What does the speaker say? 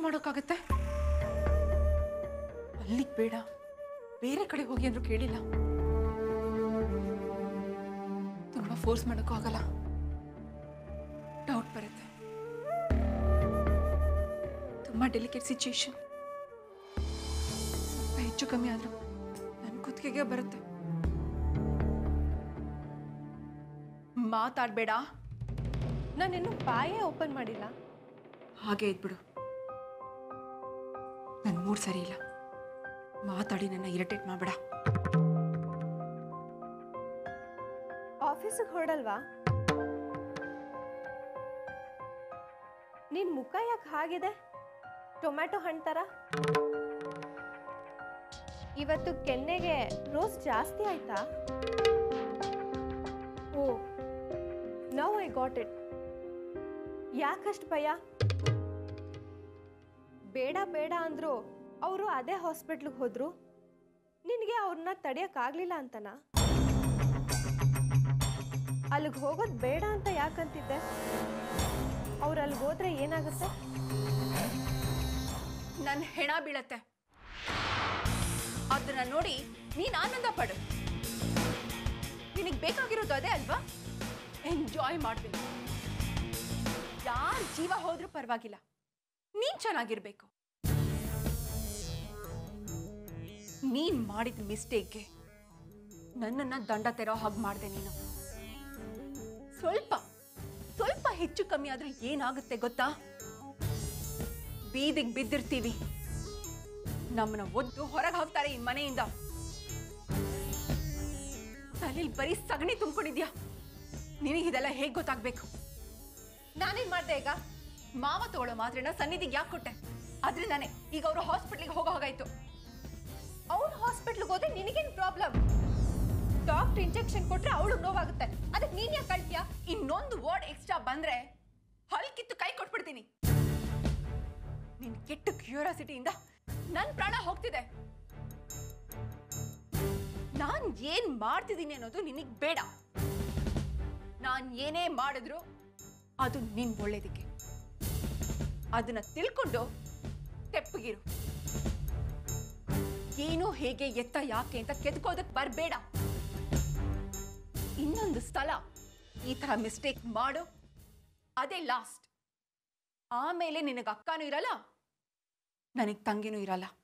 ಮಾಡೋಕ್ಕಾಗತ್ತೆ ಅಲ್ಲಿಗೆ ಬೇಡ ಬೇರೆ ಕಡೆ ಹೋಗಿ ಅಂದ್ರೂ ಕೇಳಿಲ್ಲ ತುಂಬಾ ಫೋರ್ಸ್ ಮಾಡೋಕ್ಕೂ ಆಗಲ್ಲ ಡೌಟ್ ಬರುತ್ತೆ ತುಂಬಾ ಡೆಲಿಕೇಟ್ ಸಿಚುಯೇಷನ್ ಸ್ವಲ್ಪ ಹೆಚ್ಚು ಕಮ್ಮಿ ಆದ್ರೂ ನನ್ನ ಕುತ್ತಿಗೆಗೆ ಬರುತ್ತೆ ಮಾತಾಡ್ಬೇಡ ನಾನಿನ್ನು ಬಾಯೇ ಓಪನ್ ಮಾಡಿಲ್ಲ ಹಾಗೆ ಇದ್ಬಿಡು ನನ್ನ ಮೂಡ್ ಸರಿ ಇಲ್ಲ ಮಾತಾಡಿ ನನ್ನ ಇರಿಟೇಟ್ ಮಾಡಬೇಡ ಆಫೀಸಿಗೆ ಹೊರಡಲ್ವಾ ನಿನ್ ಮುಖ ಯಾಕೆ ಹಾಗಿದೆ ಟೊಮ್ಯಾಟೊ ಹಣ್ಣು ಥರ ಇವತ್ತು ಕೆನ್ನೆಗೆ ರೋಸ್ ಜಾಸ್ತಿ ಆಯ್ತಾ oh now I got it ಯಾಕಷ್ಟು ಭಯ ಬೇಡ ಬೇಡ ಅಂದ್ರು ಅವರು ಅದೇ ಹಾಸ್ಪಿಟ್ಲಿಗೆ ಹೋದ್ರು ನಿನಗೆ ಅವ್ರನ್ನ ತಡೆಯೋಕ್ಕಾಗಲಿಲ್ಲ ಅಂತನಾ ಅಲ್ಲಿಗೆ ಹೋಗೋದು ಬೇಡ ಅಂತ ಯಾಕಂತಿದ್ದೆ ಅವ್ರು ಅಲ್ಲಿಗೆ ಹೋದ್ರೆ ಏನಾಗುತ್ತೆ ನನ್ನ ಹೆಣ ಬೀಳತ್ತೆ ಅದನ್ನ ನೋಡಿ ನೀನ್ ಆನಂದ ಪಡು ನಿನಗೆ ಬೇಕಾಗಿರೋದು ಅದೇ ಅಲ್ವಾ ಎಂಜಾಯ್ ಮಾಡ್ಬೇಕು ಯಾರ ಜೀವ ಹೋದ್ರೂ ಪರವಾಗಿಲ್ಲ ನೀನ್ ಚೆನ್ನಾಗಿರ್ಬೇಕು ನೀನ್ ಮಾಡಿದ ಮಿಸ್ಟೇಕ್ಗೆ ನನ್ನನ್ನ ದಂಡ ತೆರೋ ಹಾಗೆ ಮಾಡಿದೆ ನೀನು ಸ್ವಲ್ಪ ಸ್ವಲ್ಪ ಹೆಚ್ಚು ಕಮ್ಮಿ ಆದ್ರೂ ಏನಾಗುತ್ತೆ ಗೊತ್ತಾ ಬೀದಿಗೆ ಬಿದ್ದಿರ್ತೀವಿ ನಮ್ಮನ್ನ ಒದ್ದು ಹೊರಗೆ ಹಾಕ್ತಾರೆ ಈ ಮನೆಯಿಂದ ತಲೆಯಲ್ಲಿ ಬರೀ ಸಗಣಿ ತುಂಬಿಕೊಂಡಿದ್ಯಾ ನಿನಗಿದೆಲ್ಲ ಹೇಗ್ ಗೊತ್ತಾಗ್ಬೇಕು ನಾನೇನ್ ಮಾಡ್ದೆ ಈಗ ಮಾವ ತಗೊಳ್ಳೋ ಮಾತ್ರೆನ ಸನ್ನಿಧಿಗೆ ಯಾಕೆ ಕೊಟ್ಟೆ ಅದ್ರಿಂದಾನೆ ಈಗ ಅವರು ಹಾಸ್ಪಿಟ್ಲಿಗೆ ಹೋಗೋ ಹಾಗಾಯ್ತು ಅವ್ನು ಹಾಸ್ಪಿಟ್ಲಿಗೆ ಹೋದ್ರೆ ನಿನಗೇನು ಪ್ರಾಬ್ಲಮ್ ಡಾಕ್ಟರ್ ಇಂಜೆಕ್ಷನ್ ಕೊಟ್ರೆ ಅವಳು ನೋವಾಗುತ್ತೆ ಅದಕ್ಕೆ ನೀನ್ ಯಾಕೆ ಕಳ್ತೀಯಾ ಇನ್ನೊಂದು ವರ್ಡ್ ಎಕ್ಸ್ಟ್ರಾ ಬಂದ್ರೆ ಹಲ್ ಕಿತ್ತು ಕೈ ಕೊಟ್ಬಿಡ್ತೀನಿ ನಿನ್ ಕೆಟ್ಟ ಕ್ಯೂರಿಯಾಸಿಟಿಯಿಂದ ನನ್ ಪ್ರಾಣ ಹೋಗ್ತಿದೆ ನಾನ್ ಏನ್ ಮಾಡ್ತಿದ್ದೀನಿ ಅನ್ನೋದು ನಿನಗ್ ಬೇಡ ನಾನ್ ಏನೇ ಮಾಡಿದ್ರು ಅದು ನಿನ್ ಒಳ್ಳೇದಕ್ಕೆ ಅದನ್ನ ತಿಳ್ಕೊಂಡು ತೆಪ್ಪಗಿರು ಏನು ಹೇಗೆ ಎತ್ತ ಯಾಕೆ ಅಂತ ಕೆದ್ಕೋದಕ್ ಬರ್ಬೇಡ ಇನ್ನೊಂದು ಸ್ಥಳ ಈ ತರ ಮಿಸ್ಟೇಕ್ ಮಾಡು ಅದೇ ಲಾಸ್ಟ್ ಆಮೇಲೆ ನಿನಗೆ ಅಕ್ಕನೂ ಇರಲ್ಲ ನನಗೆ ತಂಗಿನೂ ಇರಲ್ಲ